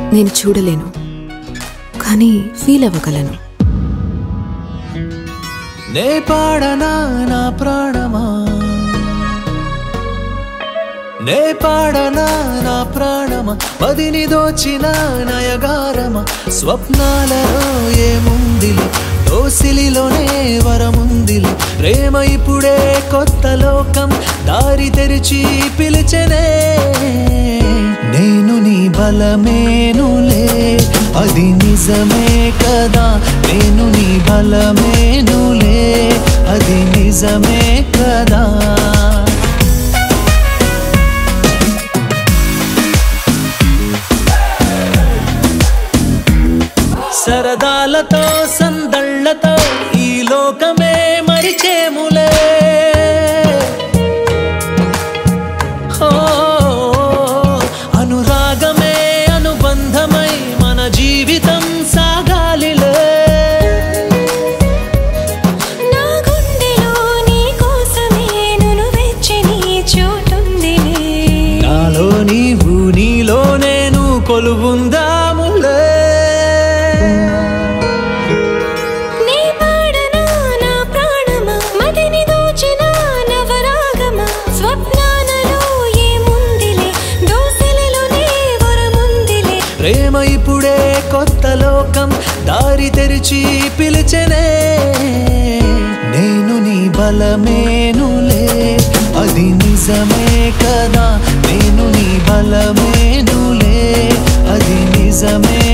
నేను చూడలేను కానీ ఫీల్ అవ్వగలను నే పాడనా నా ప్రాణమా నే పాడనా నా ప్రాణమా పదిని దోచిన నయగారమా స్వప్నాలలో ఏముందిలే దోసిలిలోనే వరముందిలే ప్రేమ ఇప్పుడే కొత్త లోకం దారి తెరిచి పిలిచెనే నేను నీ బలమేనులే అది నిజమే కదా నేను నీ బలమేనులే అది నిజమే కదా సరదాలతో సందళ్ళతో ఈ లోకమే మరిచేములే ఓ, అనురాగమే అనుబంధమై మన జీవితం సాగాలిలే నా గుండెలో నీ కోసమే నును వెచ్చని చోటుందిలే నాలో నీవు నీలో నేను కొలువుందాములే నీ పాడనా నా ప్రాణమా మదిని దోచిన నవరాగమా స్వప్నాలలో ఏముందిలే దోసెలలోనే వరముందిలే ప్రేమ ఇప్పుడే కొత్త లోకం దారి తెరిచి పిలిచెనే నేను నీ బలమేనులే అది నిజమే కదా నేను నీ బలమేనులే అది నిజమే